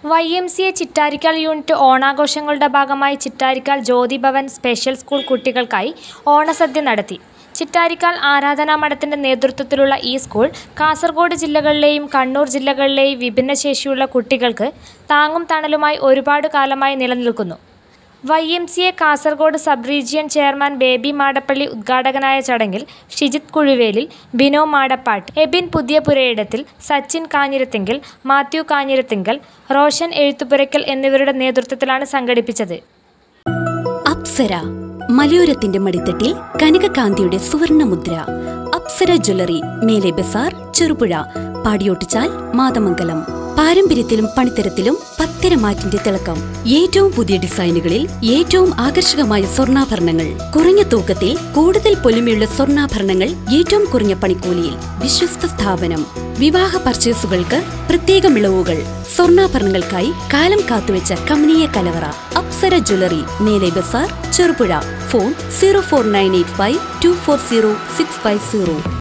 Y M C A Chittarikkal unit ഓണാഘോഷങ്ങളുടെ ഭാഗമായി Chittarikkal ജ്യോതിഭവൻ special school കുട്ടികൾക്കായി ഓണസദ്യ നടത്തി ചിറ്റാരിക്കാൽ ആരാധനാ മഠത്തിന്റെ നേതൃത്വത്തിലുള്ള ഈ സ്കൂൾ കാസർഗോഡ് ജില്ലകളിലെയും കണ്ണൂർ ജില്ലകളിലെയും വിഭിന്നശേഷിയുള്ള കുട്ടികൾക്ക് താങ്ങും തണലുമായി ഒരുപാട് കാലമായി നിലനിൽക്കുന്നു Y M C A Kasaragod sub region chairman Baby Madappally ഉദ്ഘാടകനായ ചടങ്ങിൽ ഷിജിത് കുഴുവേലിൽ ബിനോ മാടപ്പാട്ട് എബിൻ പുതിയപുരയിടത്തിൽ സച്ചിൻ കാഞ്ഞിരത്തിങ്കൽ മാത്യു കാഞ്ഞിരത്തിങ്കൽ റോഷൻ എഴുത്തുപുരയ്ക്കൽ എന്നിവരുടെ നേതൃത്വത്തിലാണ് സംഘടിപ്പിച്ചത് അപ്സര മലയോരത്തിന്റെ മടിത്തട്ടിൽ കനകകാന്തിയുടെ സുവർണമുദ്ര അപ്സര ജ്വല്ലറി മേലെ ബസാർ ചെറുപുഴ പാടിയോട്ടിച്ചാൽ മാതമംഗലം പാരമ്പര്യത്തിലും പണിത്തരത്തിലും പത്തരമാറ്റിന്റെ തിളക്കം ഏറ്റവും പുതിയ ഡിസൈനുകളിൽ ഏറ്റവും ആകർഷകമായ സ്വർണ്ണാഭരണങ്ങൾ കുറഞ്ഞ തൂക്കത്തിൽ കൂടുതൽ പൊലിമയുള്ള സ്വർണ്ണാഭരണങ്ങൾ ഏറ്റവും കുറഞ്ഞ പണിക്കൂലിയിൽ വിശ്വസ്ത സ്ഥാപനം വിവാഹ പർച്ചേസുകൾക്ക് പ്രത്യേക ഇളവുകൾ സ്വർണ്ണാഭരണങ്ങൾക്കായി കാലം കാത്തുവെച്ച കമനീയ കലവറ അപ്സര ജ്വല്ലറി മേലെ ബസാർ Cherupuzha phone zero four nine eight five two four zero six five zero